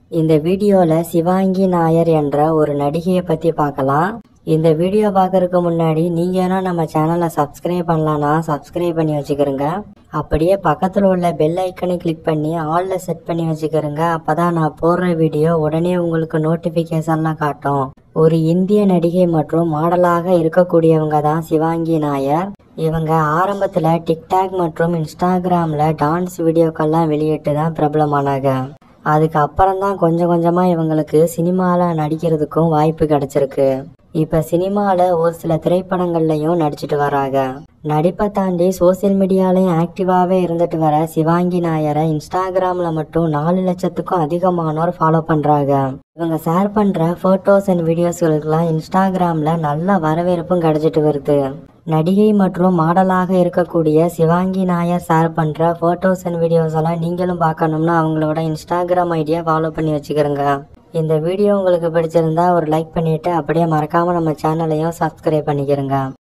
இந்த வீடியோல சிவாங்கி நாயர் என்ற ஒரு நடிகையை பத்தி பார்க்கலாம் இந்த வீடியோ பார்க்கறதுக்கு முன்னாடி நீங்க ஏன்னா நம்ம சேனலை சப்ஸ்கிரைப் பண்ணலாம்னா சப்ஸ்கிரைப் பண்ணி வச்சுக்கிறோங்க அப்படியே பக்கத்துல உள்ள பெல் ஐக்கனை கிளிக் பண்ணி ஆல்ல செட் பண்ணி வச்சுக்கிறோங்க அப்பதான் நான் போடுற வீடியோ உடனே உங்களுக்கு நோட்டிபிகேஷன்லாம் காட்டும் ஒரு இந்திய நடிகை மற்றும் மாடலாக இருக்கக்கூடியவங்க தான் சிவாங்கி நாயர் இவங்க ஆரம்பத்துல டிக்டாக் மற்றும் இன்ஸ்டாகிராம்ல டான்ஸ் வீடியோக்கெல்லாம் வெளியிட்டு தான் பிரபலமானாங்க அதுக்கு அப்புறம் தான் கொஞ்சம் கொஞ்சமா இவங்களுக்கு சினிமால நடிக்கிறதுக்கும் வாய்ப்பு கிடைச்சிருக்கு இப்ப சினிமால ஒரு சில திரைப்படங்கள்லயும் நடிச்சிட்டு வராங்க நடிப்பை தாண்டி சோசியல் மீடியாலையும் ஆக்டிவாவே இருந்துட்டு வர சிவாங்கி நாயரை இன்ஸ்டாகிராம்ல மட்டும் நாலு லட்சத்துக்கும் அதிகமானோர் ஃபாலோ பண்றாங்க இவங்க ஷேர் பண்ற போட்டோஸ் அண்ட் வீடியோஸ்களுக்கெல்லாம் இன்ஸ்டாகிராம்ல நல்ல வரவேற்பும் கிடைச்சிட்டு வருது நடிகை மற்றும் மாடலாக இருக்கக்கூடிய சிவாங்கி நாயர் ஷேர் பண்ற போட்டோஸ் அண்ட் வீடியோஸ் எல்லாம் நீங்களும் பார்க்கணும்னா அவங்களோட இன்ஸ்டாகிராம் ஐடியா ஃபாலோ பண்ணி வச்சுக்கிறோங்க இந்த வீடியோ உங்களுக்கு பிடிச்சிருந்தா ஒரு லைக் பண்ணிட்டு அப்படியே மறக்காம நம்ம சேனலையும் சப்ஸ்கிரைப் பண்ணிக்கிறோங்க